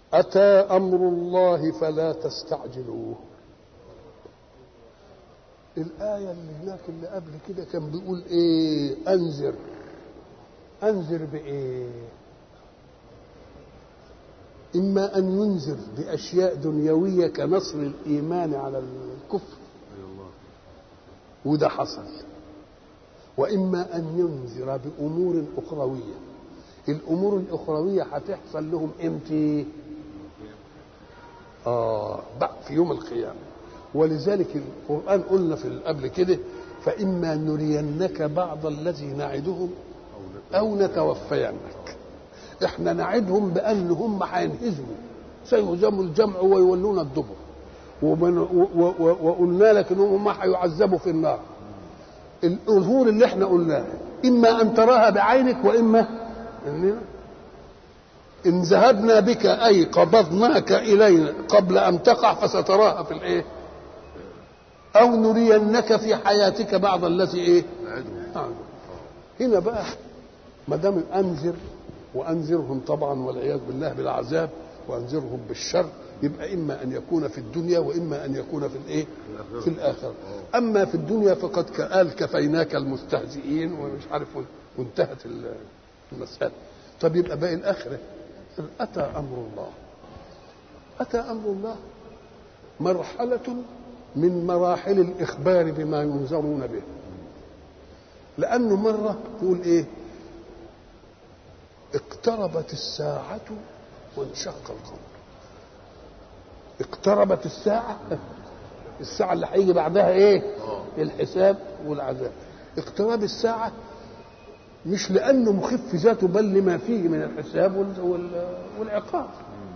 أتى أمر الله فلا تستعجلوه الآية اللي هناك اللي قبل كده كان بيقول إيه أنذر أنذر بإيه إما أن ينذر بأشياء دنيوية كنصر الإيمان على الكفر وده حصل وإما أن ينذر بأمور أخروية الأمور الأخروية هتحصل لهم إمتى آه بقى في يوم القيامة ولذلك القرآن قلنا في قبل كده فإما نرينك بعض الذي نعدهم أو نتوفينك احنا نعدهم بأن هم هينهزموا سيهزموا الجمع ويولون الدبر ومن و و وقلنا لك انهم هيعذبوا في النار الظهور اللي احنا قلناه اما ان تراها بعينك واما إننا ان ذهبنا بك اي قبضناك الينا قبل ان تقع فستراها في الايه او نرينك في حياتك بعض الذي ايه آه. هنا بقى ما دام انذر وانذرهم طبعا والعياذ بالله بالعذاب وانذرهم بالشر يبقى اما ان يكون في الدنيا واما ان يكون في الايه في الاخره اما في الدنيا فقد قال كفيناك المستهزئين ومش عارف وانتهت المساله طب يبقى باقي الاخره اتى امر الله اتى امر الله مرحله من مراحل الاخبار بما ينذرون به لانه مره يقول ايه اقتربت الساعه وانشق القمر اقتربت الساعة الساعة اللي هيجي بعدها ايه؟ الحساب والعذاب اقتراب الساعة مش لأنه مخف ذاته بل لما فيه من الحساب والعقاب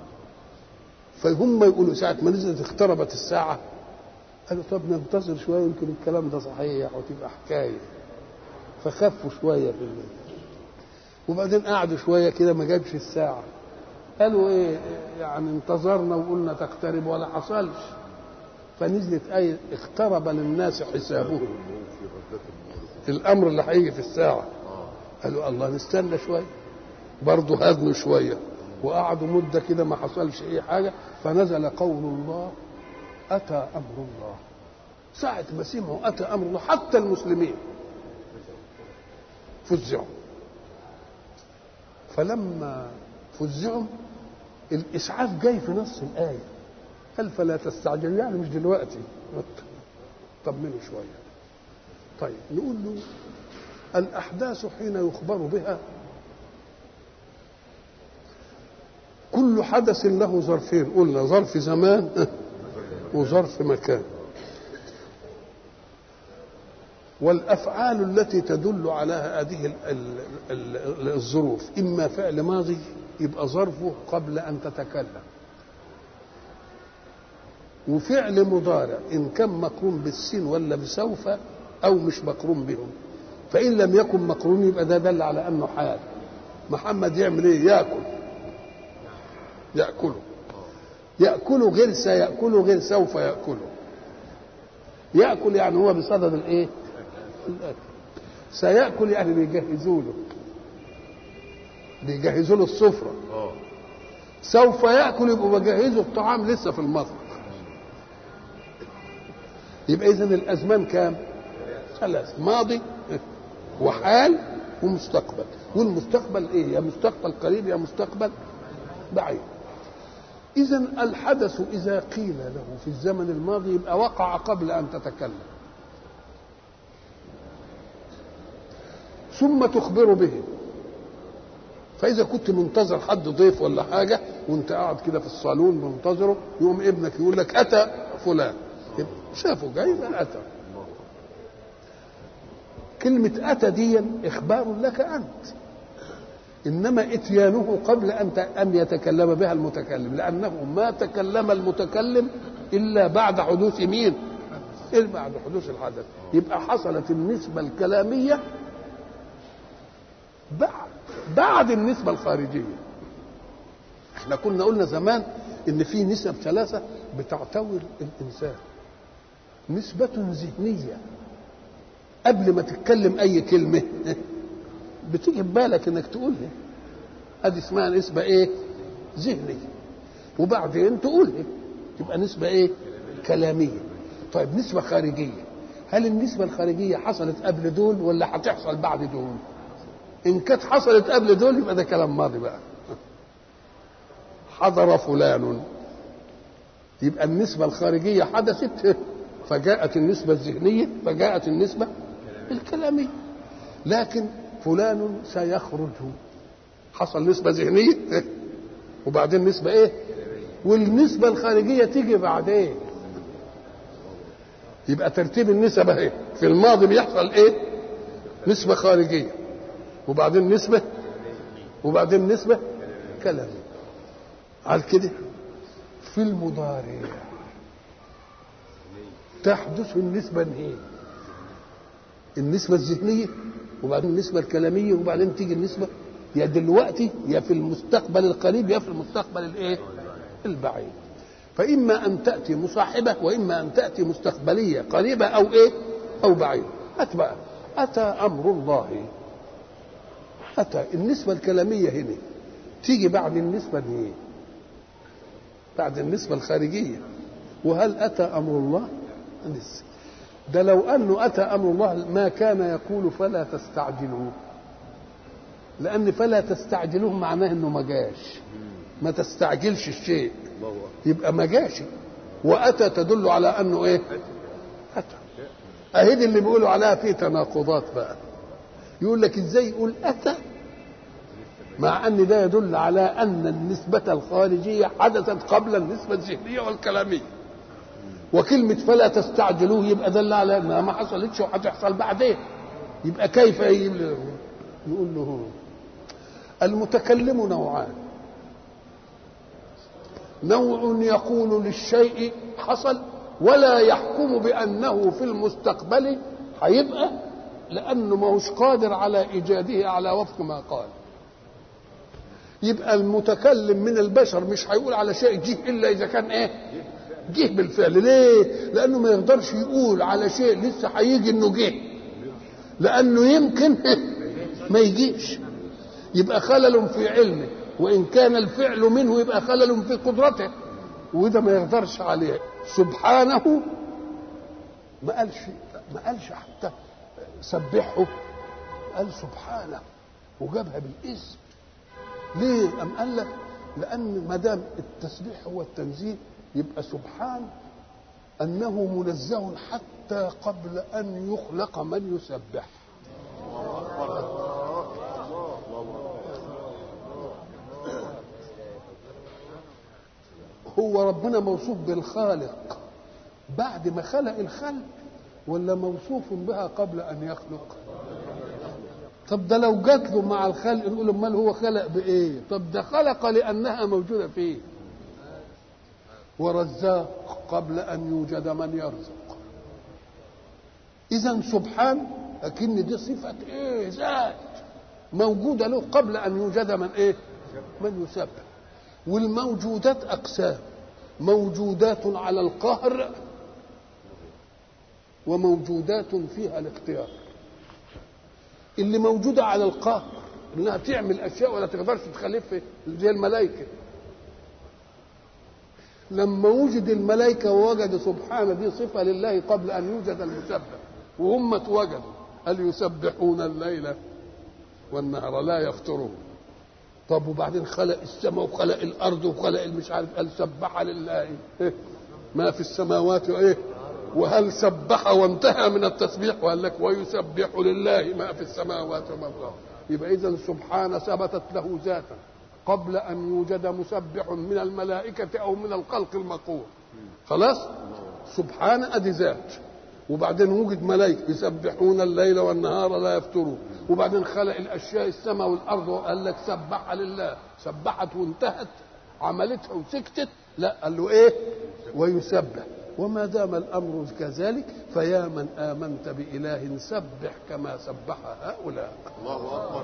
فهم يقولوا ساعة ما نزلت اقتربت الساعة قالوا طب ننتظر شوية يمكن الكلام ده صحيح وتبقى حكاية فخفوا شوية في الليل وبعدين قعدوا شوية كده ما جابش الساعة قالوا ايه يعني انتظرنا وقلنا تقترب ولا حصلش فنزلت آية اقترب للناس حسابهم الأمر اللي هيجي في الساعة قالوا الله نستنى شوية برضه هدنوا شوية وقعدوا مدة كده ما حصلش أي حاجة فنزل قول الله أتى أمر الله ساعة ما سمعوا أتى أمر الله حتى المسلمين فزعوا فلما فزعوا الاسعاف جاي في نص الايه قال فلا تستعجلوا يعني مش دلوقتي طمنوا شويه طيب نقول له الاحداث حين يخبر بها كل حدث له ظرفين قلنا ظرف زمان وظرف مكان والافعال التي تدل على هذه الظروف اما فعل ماضي يبقى ظرفه قبل ان تتكلم وفعل مضارع ان كان مقرون بالسين ولا بسوف او مش مقرون بهم فان لم يكن مقرون يبقى ده دل على انه حال محمد يعمل ايه ياكل ياكله ياكله غير سياكله غير سوف ياكله ياكل يعني هو بصدد الايه الاكل سياكل يعني بيجهزوا له بيجهزوا له السفره سوف ياكل يبقوا بيجهزوا الطعام لسه في المطبخ يبقى اذا الازمان كام ثلاث ماضي وحال ومستقبل والمستقبل ايه يا مستقبل قريب يا مستقبل بعيد اذا الحدث اذا قيل له في الزمن الماضي يبقى وقع قبل ان تتكلم ثم تخبر به فاذا كنت منتظر حد ضيف ولا حاجه وانت قاعد كده في الصالون منتظره يقوم ابنك يقول لك اتى فلان شافه جاي يبقى اتى كلمة أتى دي إخبار لك أنت إنما إتيانه قبل أن أن يتكلم بها المتكلم لأنه ما تكلم المتكلم إلا بعد حدوث مين؟ إلا بعد حدوث الحدث يبقى حصلت النسبة الكلامية بعد بعد النسبة الخارجية احنا كنا قلنا زمان ان في نسب ثلاثة بتعتوي الانسان نسبة ذهنية قبل ما تتكلم اي كلمة بتيجي في بالك انك تقولها ادي اسمها نسبة ايه ذهنية وبعدين تقول إيه؟ تبقى نسبة ايه كلامية طيب نسبة خارجية هل النسبة الخارجية حصلت قبل دول ولا هتحصل بعد دول إن كانت حصلت قبل دول يبقى ده كلام ماضي بقى حضر فلان يبقى النسبة الخارجية حدثت فجاءت النسبة الذهنية فجاءت النسبة الكلامية لكن فلان سيخرج حصل نسبة ذهنية وبعدين نسبة ايه والنسبة الخارجية تيجي بعدين يبقى ترتيب النسب اهي في الماضي بيحصل ايه نسبة خارجية وبعدين نسبة وبعدين نسبة كلامية على كده في المضارع تحدث النسبة ايه النسبة الذهنية وبعدين النسبة الكلامية وبعدين تيجي النسبة يا دلوقتي يا في المستقبل القريب يا في المستقبل الايه البعيد فإما أن تأتي مصاحبة وإما أن تأتي مستقبلية قريبة أو إيه أو بعيدة هات بقى أتى أمر الله أتى النسبة الكلامية هنا تيجي بعد النسبة دي بعد النسبة الخارجية وهل أتى أمر الله لسه ده لو أنه أتى أمر الله ما كان يقول فلا تستعجلوه لأن فلا تستعجلوه معناه إنه ما جاش ما تستعجلش الشيء يبقى ما جاش وأتى تدل على أنه إيه أتى أهي دي اللي بيقولوا عليها في تناقضات بقى يقول لك إزاي يقول أتى مع أن ده يدل على أن النسبة الخارجية حدثت قبل النسبة الذهنية والكلامية وكلمة فلا تستعجلوه يبقى دل على أنها ما حصلتش وهتحصل بعدين يبقى كيف يقول له المتكلم نوعان نوع يقول للشيء حصل ولا يحكم بأنه في المستقبل هيبقى لأنه ما هوش قادر على إيجاده على وفق ما قال يبقى المتكلم من البشر مش هيقول على شيء جه إلا إذا كان إيه جه بالفعل ليه لأنه ما يقدرش يقول على شيء لسه هيجي إنه جه لأنه يمكن ما يجيش يبقى خلل في علمه وإن كان الفعل منه يبقى خلل في قدرته وده ما يقدرش عليه سبحانه ما قالش ما قالش حتى سبحه قال سبحانه وجابها بالاسم ليه أم قال لك لأن ما دام التسبيح هو التنزيه يبقى سبحان أنه منزه حتى قبل أن يخلق من يسبح هو ربنا موصوف بالخالق بعد ما خلق الخلق ولا موصوف بها قبل ان يخلق طب ده لو جات له مع الخلق نقول امال هو خلق بايه طب ده خلق لانها موجوده فيه ورزاق قبل ان يوجد من يرزق اذا سبحان لكن دي صفه ايه ذات موجوده له قبل ان يوجد من ايه من يسبح والموجودات اقسام موجودات على القهر وموجودات فيها الاختيار اللي موجوده على القهر انها تعمل اشياء ولا تقدرش تخلف زي الملائكه لما وجد الملائكه ووجد سبحانه دي صفه لله قبل ان يوجد المسبح وهم اتوجدوا هل يسبحون الليل والنهار لا يفترون طب وبعدين خلق السماء وخلق الارض وخلق المش عارف قال سبح لله إيه؟ ما في السماوات وايه وهل سبح وانتهى من التسبيح وقال لك ويسبح لله ما في السماوات وما في الارض يبقى اذا سبحان ثبتت له ذاتا قبل ان يوجد مسبح من الملائكه او من الخلق المقول خلاص سبحان ادي ذات وبعدين وجد ملائكه يسبحون الليل والنهار لا يفترون وبعدين خلق الاشياء السماء والارض وقال لك سبح لله سبحت وانتهت عملتها وسكتت لا قال له ايه ويسبح وما دام الامر كذلك فيا من امنت باله سبح كما سبح هؤلاء الله اكبر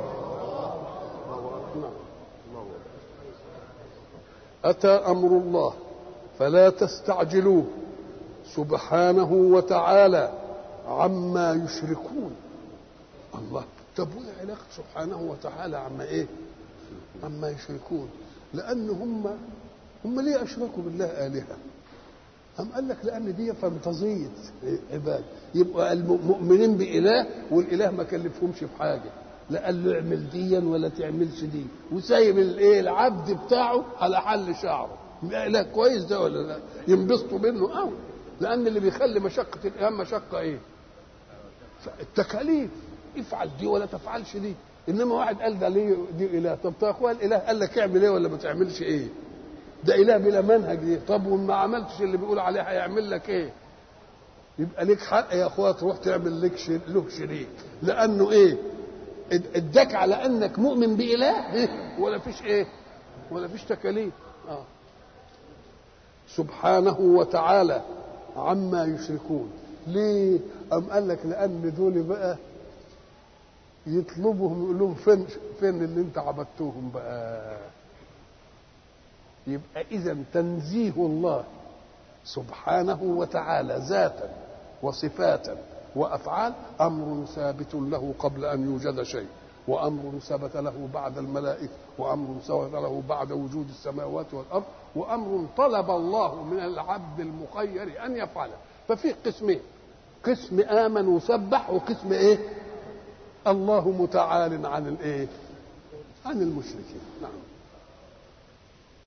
اتى امر الله فلا تستعجلوه سبحانه وتعالى عما يشركون الله طب وايه علاقه سبحانه وتعالى عما ايه عما يشركون لان هم هم ليه اشركوا بالله الهه أم قال لك لأن دي فانتازية عباد يبقى المؤمنين بإله والإله ما كلفهمش في حاجة لا قال له اعمل ديا ولا تعملش دي وسايب الايه العبد بتاعه على حل شعره لا كويس ده ولا لا ينبسطوا منه قوي لأن اللي بيخلي مشقة الإيمان مشقة إيه؟ التكاليف افعل دي ولا تفعلش دي انما واحد قال ده ليه دي اله طب يا اخويا الاله قال لك اعمل ايه ولا ما تعملش ايه ده اله بلا منهج دي طب وما عملتش اللي بيقول عليه هيعمل لك ايه يبقى ليك حق يا اخويا تروح تعمل لك شر... له شريك لانه ايه اداك على انك مؤمن باله إيه؟ ولا فيش ايه ولا فيش تكاليف اه سبحانه وتعالى عما يشركون ليه أم قال لك لأن دول بقى يطلبهم يقول لهم فين فين اللي انت عبدتوهم بقى يبقى إذا تنزيه الله سبحانه وتعالى ذاتا وصفاتا وأفعال أمر ثابت له قبل أن يوجد شيء وأمر ثبت له بعد الملائكة وأمر ثبت له بعد وجود السماوات والأرض وأمر طلب الله من العبد المخير أن يفعله ففي قسمين قسم آمن وسبح وقسم إيه الله متعال عن الإيه عن المشركين نعم